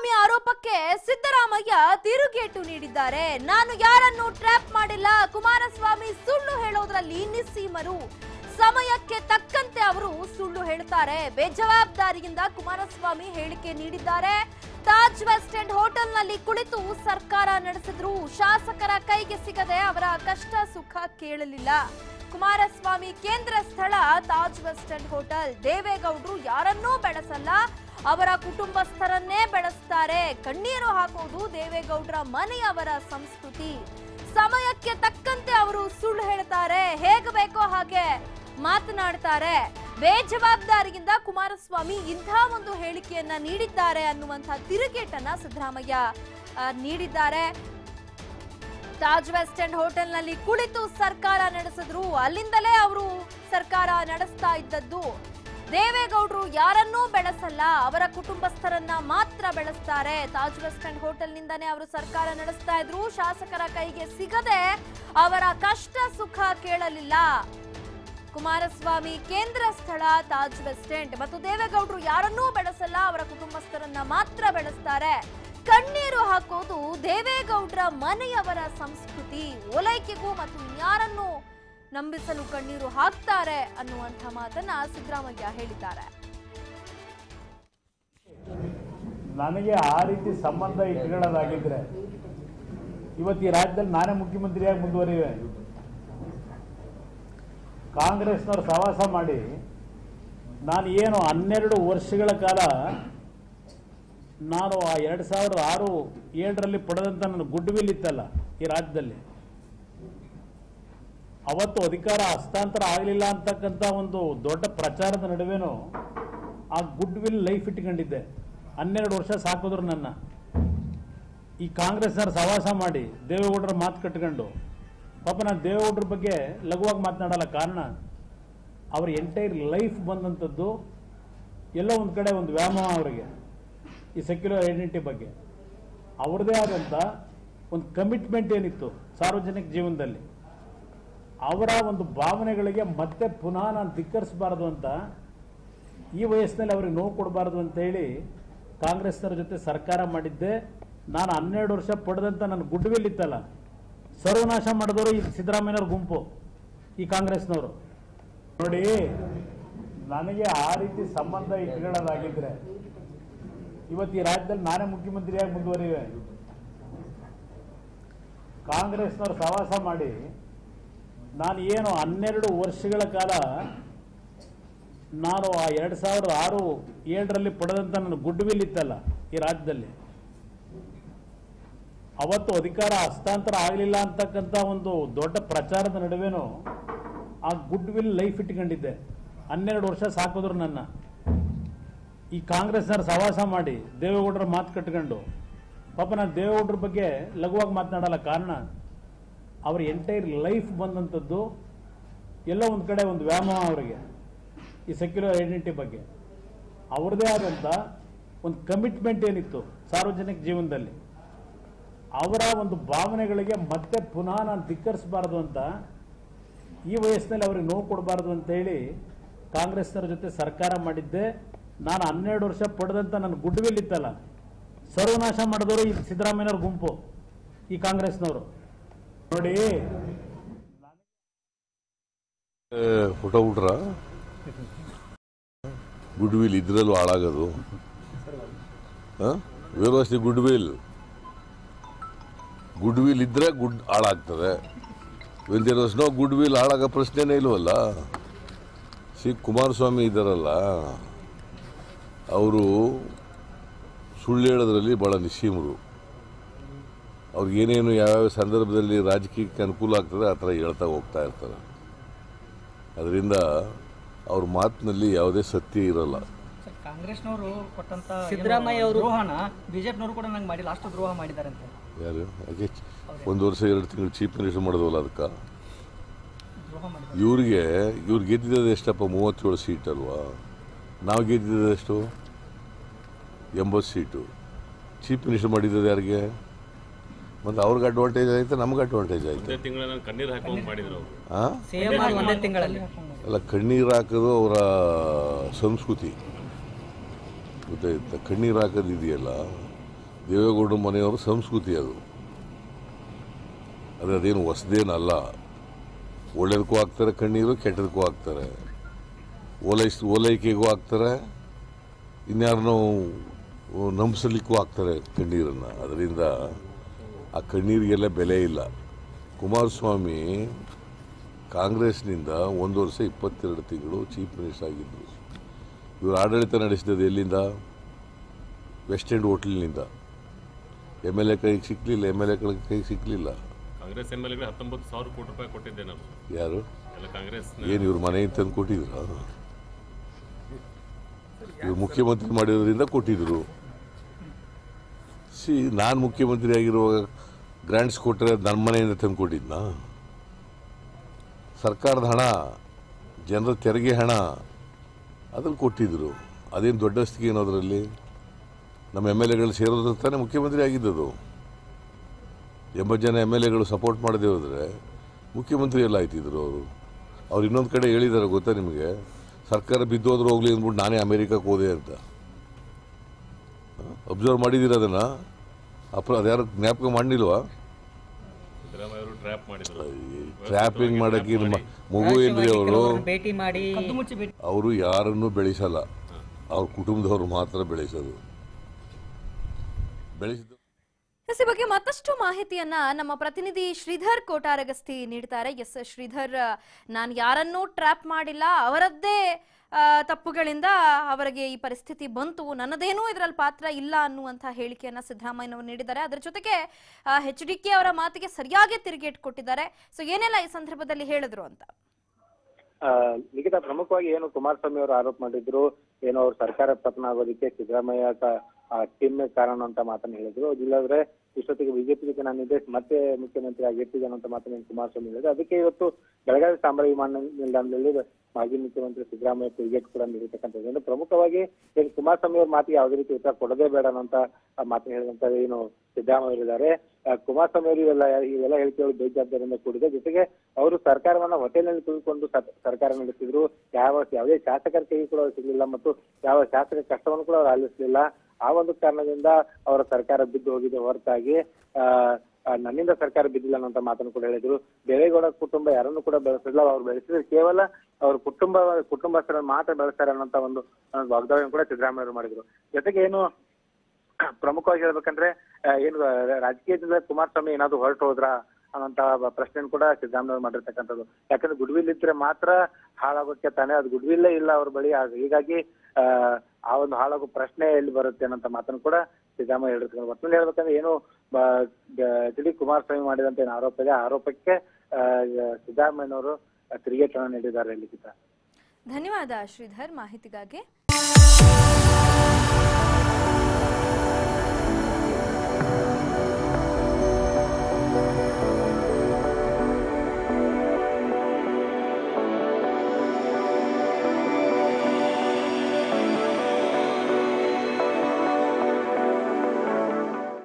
ಕುಮಾರಸ್ವಾಮಿ ಆರೋಪಕ್ಕೆ ಸಿದ್ದರಾಮಯ್ಯ ತಿರುಗೇಟು ನೀಡಿದ್ದಾರೆ ನಾನು ಯಾರನ್ನು ಟ್ರ್ಯಾಪ್ ಮಾಡಿಲ್ಲ ಕುಮಾರಸ್ವಾಮಿ ಸುಳ್ಳು ಹೇಳೋದ್ರಲ್ಲಿ ನಿಸ್ಸೀಮರು ಸಮಯಕ್ಕೆ ತಕ್ಕಂತೆ ಅವರು ಸುಳ್ಳು ಹೇಳ್ತಾರೆ ಬೇಜವಾಬ್ದಾರಿಯಿಂದ ಕುಮಾರಸ್ವಾಮಿ ಹೇಳಿಕೆ ನೀಡಿದ್ದಾರೆ ತಾಜ್ ವೆಸ್ಟ್ ಎಂಡ್ ಹೋಟೆಲ್ನಲ್ಲಿ ಕುಳಿತು ಸರ್ಕಾರ ನಡೆಸಿದ್ರು ಶಾಸಕರ ಕೈಗೆ ಸಿಗದೆ ಅವರ ಕಷ್ಟ ಸುಖ ಕೇಳಲಿಲ್ಲ ಕುಮಾರಸ್ವಾಮಿ ಕೇಂದ್ರ ಸ್ಥಳ ತಾಜ್ ವೆಸ್ಟ್ ಎಂಡ್ ಹೋಟೆಲ್ ದೇವೇಗೌಡರು ಯಾರನ್ನೂ ಬೆಳೆಸಲ್ಲ ಅವರ ಕುಟುಂಬಸ್ಥರನ್ನೇ ಬೆಳೆಸ್ತಾರೆ ಕಣ್ಣೀರು ಹಾಕುವುದು ದೇವೇಗೌಡರ ಮನೆಯವರ ಸಂಸ್ಕೃತಿ ಸಮಯಕ್ಕೆ ತಕ್ಕಂತೆ ಅವರು ಸುಳ್ಳು ಹೇಳ್ತಾರೆ ಹೇಗೆ ಬೇಕೋ ಹಾಗೆ ಮಾತನಾಡ್ತಾರೆ ಬೇಜವಾಬ್ದಾರಿಯಿಂದ ಕುಮಾರಸ್ವಾಮಿ ಇಂಥ ಒಂದು ಹೇಳಿಕೆಯನ್ನ ನೀಡಿದ್ದಾರೆ ಅನ್ನುವಂತಹ ತಿರುಗೇಟನ್ನ ಸಿದ್ದರಾಮಯ್ಯ ಆ, ನೀಡಿದ್ದಾರೆ ತಾಜ್ ವೆಸ್ಟ್ ಎಂಡ್ ಹೋಟೆಲ್ನಲ್ಲಿ ಕುಳಿತು ಸರ್ಕಾರ ನಡೆಸಿದ್ರು ಅಲ್ಲಿಂದಲೇ ಅವರು ಸರ್ಕಾರ ನಡೆಸ್ತಾ ಇದ್ದದ್ದು ದೇವೇಗೌಡರು ಯಾರನ್ನೂ ಬೆಳೆಸಲ್ಲ ಅವರ ಕುಟುಂಬಸ್ಥರನ್ನ ಮಾತ್ರ ಬೆಳೆಸ್ತಾರೆ ತಾಜ್ ವೆಸ್ಟ್ ಎಂಡ್ ಹೋಟೆಲ್ನಿಂದಾನೇ ಅವರು ಸರ್ಕಾರ ನಡೆಸ್ತಾ ಇದ್ರು ಶಾಸಕರ ಕೈಗೆ ಸಿಗದೆ ಅವರ ಕಷ್ಟ ಸುಖ ಕೇಳಲಿಲ್ಲ ಕುಮಾರಸ್ವಾಮಿ ಕೇಂದ್ರ ಸ್ಥಳ ತಾಜ್ ವೆಸ್ಟ್ ಎಂಡ್ ಮತ್ತು ದೇವೇಗೌಡರು ಯಾರನ್ನೂ ಬೆಳೆಸಲ್ಲ ಅವರ ಕುಟುಂಬಸ್ಥರನ್ನ ಮಾತ್ರ ಬೆಳೆಸ್ತಾರೆ ಕಣ್ಣೀರು ಹಾಕೋದು ದೇವೇಗೌಡರ ಮನೆಯವರ ಸಂಸ್ಕೃತಿ ಓಲೈಕೆಗೂ ಮತ್ತು ಇನ್ಯಾರನ್ನು ನಂಬಿಸಲು ಕಣ್ಣೀರು ಹಾಕ್ತಾರೆ ಅನ್ನುವಂಥ ಮಾತನ್ನ ಸಿದ್ದರಾಮಯ್ಯ ಹೇಳಿದ್ದಾರೆ ನನಗೆ ಆ ರೀತಿ ಸಂಬಂಧ ಇಟ್ಕೊಳ್ಳೋದಾಗಿದ್ರೆ ಇವತ್ತು ಈ ರಾಜ್ಯದಲ್ಲಿ ನಾನೇ ಮುಖ್ಯಮಂತ್ರಿಯಾಗಿ ಮುಂದುವರಿವೆ ಕಾಂಗ್ರೆಸ್ನವ್ರು ಸವಾಸ ಮಾಡಿ ನಾನು ಏನು ಹನ್ನೆರಡು ವರ್ಷಗಳ ಕಾಲ ನಾನು ಆ ಎರಡು ಸಾವಿರದ ಆರು ಏಳರಲ್ಲಿ ಪಡೆದಂಥ ನನ್ನ ಗುಡ್ ವಿಲ್ ಇತ್ತಲ್ಲ ಈ ರಾಜ್ಯದಲ್ಲಿ ಅವತ್ತು ಅಧಿಕಾರ ಹಸ್ತಾಂತರ ಆಗಲಿಲ್ಲ ಅಂತಕ್ಕಂಥ ಒಂದು ದೊಡ್ಡ ಪ್ರಚಾರದ ನಡುವೆನೂ ಆ ಗುಡ್ ವಿಲ್ ಲೈಫ್ ಇಟ್ಕೊಂಡಿದ್ದೆ ಹನ್ನೆರಡು ವರ್ಷ ಸಾಕಿದ್ರು ನನ್ನ ಈ ಕಾಂಗ್ರೆಸ್ನವ್ರು ಸವಾಸ ಮಾಡಿ ದೇವೇಗೌಡರ ಮಾತು ಕಟ್ಕೊಂಡು ಪಾಪ ನಾನು ದೇವೇಗೌಡರ ಬಗ್ಗೆ ಲಘುವಾಗಿ ಮಾತನಾಡಲ್ಲ ಕಾರಣ ಅವ್ರ ಎಂಟೈರ್ ಲೈಫ್ ಬಂದಂಥದ್ದು ಎಲ್ಲೋ ಒಂದು ಕಡೆ ಒಂದು ವ್ಯಾಮೋಹ ಅವರಿಗೆ ಈ ಸೆಕ್ಯುಲರ್ ಐಡೆಂಟಿಟಿ ಬಗ್ಗೆ ಅವ್ರದ್ದೇ ಆದಂಥ ಒಂದು ಕಮಿಟ್ಮೆಂಟ್ ಏನಿತ್ತು ಸಾರ್ವಜನಿಕ ಜೀವನದಲ್ಲಿ ಅವರ ಒಂದು ಭಾವನೆಗಳಿಗೆ ಮತ್ತೆ ಪುನಃ ನಾನು ಧಿಕ್ಕರಿಸಬಾರ್ದು ಅಂತ ಈ ವಯಸ್ಸಿನಲ್ಲಿ ಅವ್ರಿಗೆ ನೋವು ಕೊಡಬಾರ್ದು ಅಂತೇಳಿ ಕಾಂಗ್ರೆಸ್ನವ್ರ ಜೊತೆ ಸರ್ಕಾರ ಮಾಡಿದ್ದೆ ನಾನು ಹನ್ನೆರಡು ವರ್ಷ ಪಡೆದಂಥ ನನ್ನ ಗುಡ್ ವಿಲ್ ಇತ್ತಲ್ಲ ಸರ್ವನಾಶ ಮಾಡಿದವರು ಈ ಸಿದ್ದರಾಮಯ್ಯನವ್ರ ಗುಂಪು ಈ ಕಾಂಗ್ರೆಸ್ನವರು ನೋಡಿ ನನಗೆ ಆ ರೀತಿ ಸಂಬಂಧ ಇಟ್ಕೊಳ್ಳೋದಾಗಿದ್ರೆ ಇವತ್ತು ಈ ರಾಜ್ಯದಲ್ಲಿ ನಾನೇ ಮುಖ್ಯಮಂತ್ರಿಯಾಗಿ ಮುಂದುವರಿವೆ ಕಾಂಗ್ರೆಸ್ನವ್ರು ಸವಾಸ ಮಾಡಿ ನಾನು ಏನು ಹನ್ನೆರಡು ವರ್ಷಗಳ ಕಾಲ ನಾನು ಆ ಎರಡು ಸಾವಿರದ ಆರು ಏಳರಲ್ಲಿ ಪಡೆದಂಥ ನನ್ನ ಗುಡ್ ವಿಲ್ ಇತ್ತಲ್ಲ ಈ ರಾಜ್ಯದಲ್ಲಿ ಅವತ್ತು ಅಧಿಕಾರ ಹಸ್ತಾಂತರ ಆಗಲಿಲ್ಲ ಅಂತಕ್ಕಂಥ ಒಂದು ದೊಡ್ಡ ಪ್ರಚಾರದ ನಡುವೆನೂ ಆ ಗುಡ್ ವಿಲ್ ಲೈಫ್ ಇಟ್ಕೊಂಡಿದ್ದೆ ಹನ್ನೆರಡು ವರ್ಷ ಸಾಕಿದ್ರು ನನ್ನ ಈ ಕಾಂಗ್ರೆಸ್ನವ್ರು ಸವಾಸ ಮಾಡಿ ದೇವೇಗೌಡರ ಮಾತು ಕಟ್ಕೊಂಡು ಪಾಪ ನಾನು ದೇವೇಗೌಡರ ಬಗ್ಗೆ ಲಘುವಾಗಿ ಮಾತನಾಡಲ್ಲ ಕಾರಣ ಅವ್ರ ಎಂಟೈರ್ ಲೈಫ್ ಬಂದಂಥದ್ದು ಎಲ್ಲೋ ಒಂದು ಕಡೆ ಒಂದು ವ್ಯಾಮೋಹ ಅವರಿಗೆ ಈ ಸೆಕ್ಯುಲರ್ ಐಡೆಂಟಿಟಿ ಬಗ್ಗೆ ಅವ್ರದ್ದೇ ಆದಂಥ ಒಂದು ಕಮಿಟ್ಮೆಂಟ್ ಏನಿತ್ತು ಸಾರ್ವಜನಿಕ ಜೀವನದಲ್ಲಿ ಅವರ ಒಂದು ಭಾವನೆಗಳಿಗೆ ಮತ್ತೆ ಪುನಃ ನಾನು ಧಿಕ್ಕರಿಸಬಾರ್ದು ಅಂತ ಈ ವಯಸ್ಸಿನಲ್ಲಿ ಅವ್ರಿಗೆ ನೋವು ಕೊಡಬಾರ್ದು ಅಂತೇಳಿ ಕಾಂಗ್ರೆಸ್ನವ್ರ ಜೊತೆ ಸರ್ಕಾರ ಮಾಡಿದ್ದೆ ನಾನು ಹನ್ನೆರಡು ವರ್ಷ ಪಡೆದಂಥ ನನ್ನ ಗುಡ್ ವಿಲ್ ಇತ್ತಲ್ಲ ಸರ್ವನಾಶ ಮಾಡಿದವರು ಈ ಸಿದ್ದರಾಮಯ್ಯನವ್ರ ಗುಂಪು ಈ ಕಾಂಗ್ರೆಸ್ನವರು ನೋಡಿ ಫೋಟೋ ಬಿಟ್ರ ಗುಡ್ ವಿಲ್ ಇದ್ರಲ್ಲೂ ಹಾಳಾಗೋದು ವ್ಯವಸ್ಥೆ ಗುಡ್ ವಿಲ್ ಗುಡ್ ವಿಲ್ ಇದ್ರೆ ಗುಡ್ ಹಾಳಾಗ್ತದೆ when there was no good will ಹಾಳಾಗೋ ಪ್ರಶ್ನೆನೇ ಇಲ್ವಲ್ಲ ಸಿ ಕುಮಾರಸ್ವಾಮಿ ಇದ್ದಾರಲ್ಲ ಅವರು ಸುಳ್ಳು ಹೇಳೋದ್ರಲ್ಲಿ ಭಾಳ ನಿಸ್ಸೀಮರು ಅವ್ರಿಗೇನೇನು ಯಾವ್ಯಾವ ಸಂದರ್ಭದಲ್ಲಿ ರಾಜಕೀಯಕ್ಕೆ ಅನುಕೂಲ ಆಗ್ತದೆ ಆ ಥರ ಹೇಳ್ತಾ ಹೋಗ್ತಾ ಇರ್ತಾರೆ ಅದರಿಂದ ಅವ್ರ ಮಾತಿನಲ್ಲಿ ಯಾವುದೇ ಸತ್ಯ ಇರಲ್ಲ ಸರ್ ಕಾಂಗ್ರೆಸ್ನವರು ಕೊಟ್ಟಂತ ಸಿದ್ದರಾಮಯ್ಯ ಅವರು- ದ್ರೋಹನ ಬಿಜೆಪಿನವರು ಕೂಡ ನಂಗೆ ಮಾಡಿ ಲಾಸ್ಟ್ ದ್ರೋಹ ಮಾಡಿದ್ದಾರೆ ಅಂತ ಯಾರು ಯಾಕೆ ಒಂದು ವರ್ಷ ಎರಡು ತಿಂಗಳು ಚೀಫ್ ಮಿನಿಸ್ಟರ್ ಮಾಡೋದಲ್ಲ ಅದಕ್ಕೆ ದ್ರೋಹ ಮಾಡಿದ್ದಾರೆ ಇವ್ರಿಗೆ ಇವ್ರು ಗೆದ್ದಿದ್ದು ಎಷ್ಟಪ್ಪ ಮೂವತ್ತೇಳು ಸೀಟ್ ಅಲ್ವಾ ನಾವು ಗೆದ್ದಿದ್ದು ಎಷ್ಟು ಎಂಬತ್ತು ಸೀಟು ಚೀಫ್ ಮಿನಿಸ್ಟರ್ ಮಾಡಿದ್ದು ಯಾರಿಗೆ ಮತ್ತು ಅವ್ರಿಗೆ ಅಡ್ವಾಂಟೇಜ್ ಆಯ್ತು ನಮ್ಗೆ ಅಡ್ವಾಂಟೇಜ್ ಆಯ್ತು ಒಂದೇ ತಿಂಗಳ ಕಣ್ಣೀರು ಹಾಕೊಂಡು ಮಾಡಿದ್ರು ಅವರು ಹಾಂ ಸಿಎಂ ಆಗಿ ಒಂದೇ ತಿಂಗಳಲ್ಲಿ ಅಲ್ಲ ಕಣ್ಣೀರು ಹಾಕೋದು ಅವರ ಸಂಸ್ಕೃತಿ ಗೊತ್ತಾಯ್ತಾ ಕಣ್ಣೀರು ಹಾಕೋದು ಇದೆಯಲ್ಲ ದೇವೇಗೌಡರ ಮನೆಯವರ ಸಂಸ್ಕೃತಿ ಅದು ಅದು ಅದೇನು ಹೊಸದೇನಲ್ಲ ಒಳ್ಳೇದಕ್ಕೂ ಹಾಕ್ತಾರೆ ಕಣ್ಣೀರು ಕೆಟ್ಟದಕ್ಕೂ ಹಾಕ್ತಾರೆ ಓಲೈಸ್ ಓಲೈಕೆಗೂ ಹಾಕ್ತಾರೆ ಇನ್ಯಾರನ್ನೋ ನಂಬಿಸಲಿಕ್ಕೂ ಹಾಕ್ತಾರೆ ಕಣ್ಣೀರನ್ನು ಅದರಿಂದ ಆ ಕಣ್ಣೀರಿಗೆಲ್ಲ ಬೆಲೆ ಇಲ್ಲ ಕುಮಾರಸ್ವಾಮಿ ಕಾಂಗ್ರೆಸ್ನಿಂದ ಒಂದು ವರ್ಷ ಇಪ್ಪತ್ತೆರಡು ತಿಂಗಳು ಚೀಫ್ ಮಿನಿಸ್ಟರ್ ಆಗಿದ್ದರು ಇವರು ಆಡಳಿತ ನಡೆಸಿದ್ದು ಎಲ್ಲಿಂದ ವೆಸ್ಟ್ ಎಂಡ್ ಹೋಟ್ಲಿನಿಂದ ಎಮ್ ಎಲ್ ಎ ಕೈಗೆ ಸಿಕ್ಕಲಿಲ್ಲ ಎಮ್ ಎಲ್ ಎ ಕೈಗೆ ಸಿಕ್ಕಲಿಲ್ಲ ಕಾಂಗ್ರೆಸ್ ಎಮ್ ಎಲ್ ಎಗೆ ಹತ್ತೊಂಬತ್ತು ಸಾವಿರ ಕೋಟಿ ರೂಪಾಯಿ ಕೊಟ್ಟಿದ್ದೆ ನಾನು ಯಾರು ಎಲ್ಲ ಕಾಂಗ್ರೆಸ್ ಏನು ಇವ್ರ ಮನೆಯಿಂದ ತಂದು ಕೊಟ್ಟಿದ್ರ ಇವ್ರು ಮುಖ್ಯಮಂತ್ರಿ ಮಾಡಿರೋದ್ರಿಂದ ಕೊಟ್ಟಿದ್ರು ಸಿ ನಾನು ಮುಖ್ಯಮಂತ್ರಿ ಆಗಿರುವಾಗ ಗ್ರ್ಯಾಂಟ್ಸ್ ಕೊಟ್ಟರೆ ನನ್ನ ಮನೆಯಿಂದ ತಂದು ಕೊಟ್ಟಿದ್ನಾ ಸರ್ಕಾರದ ಹಣ ಜನರ ತೆರಿಗೆ ಹಣ ಅದನ್ನು ಕೊಟ್ಟಿದ್ರು ಅದೇನು ದೊಡ್ಡಸ್ತಿಗೆ ಏನು ಅದರಲ್ಲಿ ನಮ್ಮ ಎಮ್ ಎಲ್ ಎಗಳು ಸೇರೋದ್ರ ತಾನೇ ಮುಖ್ಯಮಂತ್ರಿ ಆಗಿದ್ದದು ಎಂಬತ್ತು ಜನ ಎಮ್ ಎಲ್ ಎಗಳು ಸಪೋರ್ಟ್ ಮಾಡದೆ ಹೋದರೆ ಮುಖ್ಯಮಂತ್ರಿ ಎಲ್ಲ ಆಯ್ತಿದ್ರು ಅವರು ಅವ್ರು ಇನ್ನೊಂದು ಕಡೆ ಹೇಳಿದ್ದಾರೆ ಗೊತ್ತಾ ನಿಮಗೆ ಸರ್ಕಾರ ಬಿದ್ದೋದ್ರು ಹೋಗ್ಲಿ ಅಂದ್ಬಿಟ್ಟು ನಾನೇ ಅಮೇರಿಕಕ್ಕೆ ಹೋದೆ ಅಂತ ಅಬ್ಸರ್ವ್ ಮಾಡಿದ್ದೀರ ಅದನ್ನು ಅಪ್ರ ಅದ್ಯಾರು ಜ್ಞಾಪಕ ಮಾಡಿಲ್ವಾ ಸಿದ್ದರಾಮಯ್ಯ ಅವರು ಟ್ರ್ಯಾಪ್ ಮಾಡಿದ್ರು ಟ್ರ್ಯಾಪಿಂಗ್ ಮಾಡೋಕ್ಕೆ ಇದು ಮ- ಮಗು ಏನ್ರಿ ಅವರು ಕೆಲವ್ರನ್ನ ಭೇಟಿ ಮಾಡಿ ಕದ್ದು ಮುಚ್ಚಿ ಬಿಟ್ಟು ಅವರು ಯಾರನ್ನೂ ಬೆಳೆಸಲ್ಲ ಅವ್ರ ಕುಟುಂಬದವ್ರು ಮಾತ್ರ ಬೆಳೆಸೋದು ಬೆಳೆಸಿದ ಎಸ್ ಈ ಬಗ್ಗೆ ಮತ್ತಷ್ಟು ಮಾಹಿತಿಯನ್ನ ನಮ್ಮ ಪ್ರತಿನಿಧಿ ಶ್ರೀಧರ್ ಕೋಟಾರಗಸ್ತಿ ನೀಡ್ತಾರೆ ಎಸ್ ಶ್ರೀಧರ್ ನಾನು ಯಾರನ್ನೂ ಟ್ರ್ಯಾಪ್ ಮಾಡಿಲ್ಲ ಅವರದ್ದೇ ಆ, ತಪ್ಪುಗಳಿಂದ ಅವರಿಗೆ ಈ ಪರಿಸ್ಥಿತಿ ಬಂತು ನನ್ನದೇನೂ ಇದರಲ್ಲಿ ಪಾತ್ರ ಇಲ್ಲ ಅನ್ನುವಂಥ ಹೇಳಿಕೆಯನ್ನ ಸಿದ್ದರಾಮಯ್ಯನವರು ನೀಡಿದ್ದಾರೆ ಅದರ ಜೊತೆಗೆ ಎಚ್ ಡಿ ಕೆ ಅವರ ಮಾತಿಗೆ ಸರಿಯಾಗಿ ತಿರುಗೇಟ್ ಕೊಟ್ಟಿದ್ದಾರೆ ಸೊ ಏನೆಲ್ಲ ಈ ಸಂದರ್ಭದಲ್ಲಿ ಹೇಳಿದ್ರು ಅಂತ ಆ, ಲಿಖಿತ ಪ್ರಮುಖವಾಗಿ ಏನು ಕುಮಾರಸ್ವಾಮಿ ಅವರು ಆರೋಪ ಮಾಡಿದ್ರು ಏನೋ ಅವ್ರ ಸರ್ಕಾರ ಪತನ ಆಗೋದಕ್ಕೆ ಸಿದ್ದರಾಮಯ್ಯ ಟೀಮ್ ಕಾರಣ ಅಂತ ಮಾತನ್ನ ಹೇಳಿದ್ರು ಇಲ್ಲಾಂದ್ರೆ ಇಷ್ಟೊತ್ತಿಗೆ ಬಿಜೆಪಿ ಜೊತೆ ನಾನಿದ್ದೆ ಮತ್ತೆ ಮುಖ್ಯಮಂತ್ರಿ ಆಗಿರ್ತಿದ್ದೇನೆ ಅಂತ ಮಾತನ್ನ ಏನು ಕುಮಾರಸ್ವಾಮಿ ಹೇಳಿದ್ರು ಅದಕ್ಕೆ ಇವತ್ತು ಬೆಳಗಾವಿ ಸಾಂಬ್ರಾ ವಿಮಾನ ನಿಲ್ದಾಣದಲ್ಲಿ ಮಾಜಿ ಮುಖ್ಯಮಂತ್ರಿ ಸಿದ್ದರಾಮಯ್ಯ ತಿರುಗೇಟ್ ಕೂಡ ನೀಡಿರ್ತಕ್ಕಂಥದ್ದು ಅಂದ್ರೆ ಪ್ರಮುಖವಾಗಿ ಏನು ಕುಮಾರಸ್ವಾಮಿ ಅವ್ರ ಮಾತಿಗೆ ಯಾವುದೇ ರೀತಿ ಉತ್ತರ ಕೊಡದೇ ಬೇಡ ಅಂತ ಆ ಮಾತನ್ನ ಹೇಳಿದಂತ ಏನು ಸಿದ್ದರಾಮಯ್ಯ ಅವರಿದ್ದಾರೆ ಆ, ಕುಮಾರಸ್ವಾಮಿ ಅವರು ಇವೆಲ್ಲ ಇವೆಲ್ಲ ಹೇಳಿಕೆಗಳು ಬೇಜವಾಬ್ದಾರಿಯಿಂದ ಕೂಡಿದೆ ಜೊತೆಗೆ ಅವರು ಸರ್ಕಾರವನ್ನ ಹೊಟ್ಟೆನಲ್ಲಿ ತುಳಿಕೊಂಡು ಸರ್- ಸರ್ಕಾರ ನಡೆಸಿದ್ರು ಯಾವ ಯಾವುದೇ ಶಾಸಕರ ಕೈ ಕೂಡ ಅವ್ರು ಸಿಗ್ಲಿಲ್ಲ ಮತ್ತು ಯಾವ ಶಾಸಕರ ಕಷ್ಟವನ್ನು ಕೂಡ ಅವ್ರು ಆಲಿಸಲಿಲ್ಲ ಆ ಒಂದು ಕಾರಣದಿಂದ ಅವರ ಸರ್ಕಾರ ಬಿದ್ದು ಹೋಗಿದೆ ಹೊರತಾಗಿ ಆ ಆ, ನನ್ನಿಂದ ಸರ್ಕಾರ ಬಿದ್ದಿಲ್ಲ ಅನ್ನೋ ಮಾತನ್ನು ಕೂಡ ಹೇಳಿದ್ರು ದೇವೇಗೌಡ ಕುಟುಂಬ ಯಾರನ್ನು ಕೂಡ ಬೆಳೆಸಿಲ್ಲ ಅವ್ರು ಬೆಳೆಸಿದ್ರೆ ಕೇವಲ ಅವ್ರ ಕುಟುಂಬ ಕುಟುಂಬಸ್ಥರನ್ನು ಮಾತ್ರ ಬೆಳೆಸ್ತಾರೆ ಅನ್ನೋಂತ ಒಂದು ಆ, ವಾಗ್ದಾಳಿಯನ್ನು ಕೂಡ ಸಿದ್ದರಾಮಯ್ಯ ಅವರು ಮಾಡಿದ್ರು ಜೊತೆಗೆ ಏನು ಪ್ರಮುಖವಾಗಿ ಹೇಳ್ಬೇಕಂದ್ರೆ ಆ, ಏನು ಆ, ರಾಜಕೀಯದಿಂದ ಕುಮಾರಸ್ವಾಮಿ ಏನಾದ್ರು ಹೊರಟು ಹೋದ್ರಾ ಅನ್ನೋಂತ ಪ್ರಶ್ನೆ ಕೂಡ ಸಿದ್ದರಾಮಯ್ಯ ಅವರು ಮಾಡಿರ್ತಕ್ಕಂಥದ್ದು ಯಾಕಂದ್ರೆ ಗುಡ್ವಿಲ್ ಇದ್ರೆ ಮಾತ್ರ ಹಾಳಾಗೋಕೆ ತಾನೆ ಅದು ಗುಡ್ವಿಲ್ಲೇ ಇಲ್ಲ ಅವ್ರ ಬಳಿ ಆ- ಹೀಗಾಗಿ ಆ, ಆ ಒಂದು ಹಾಳಾಗೋ ಪ್ರಶ್ನೆ ಎಲ್ಲಿ ಬರುತ್ತೆ ಅನ್ನೋಂತ ಮಾತನ್ನು ಕೂಡ ಸಿದ್ದರಾಮಯ್ಯ ಹೇಳಿರ್ತಕ್ಕಂಥ ಒಟ್ಟಿನಲ್ಲಿ ಹೇಳ್ಬೇಕಂದ್ರೆ ಏನು ಎಚ್ ಡಿ ಕುಮಾರಸ್ವಾಮಿ ಮಾಡಿದಂತ ಏನು ಆರೋಪ ಇದೆ ಆ ಆರೋಪಕ್ಕೆ ಆ, ಸಿದ್ದರಾಮಯ್ಯನವರು ತಿರುಗೇಟನ್ನು ನೀಡಿದ್ದಾರೆ ಲಿಖಿತ ಧನ್ಯವಾದ ಶ್ರೀಧರ್ ಮಾಹಿತಿಗಾಗಿ